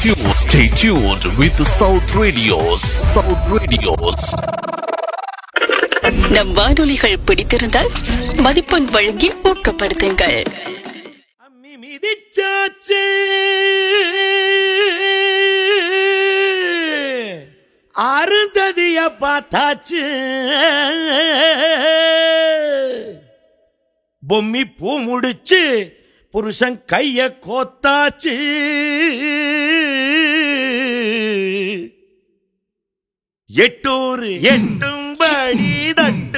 tuned, stay tuned with South Radios. South Radios. நம் வானொலிகள் பிடித்திருந்தால் மதிப்பெண் வழங்கி ஊக்கப்படுத்துங்கள் அம்மி மிதிச்சாச்சு அருந்ததிய பார்த்தாச்சு பொம்மி பூ முடிச்சு புருஷன் கைய கோத்தாச்சு எட்டூர் எட்டும்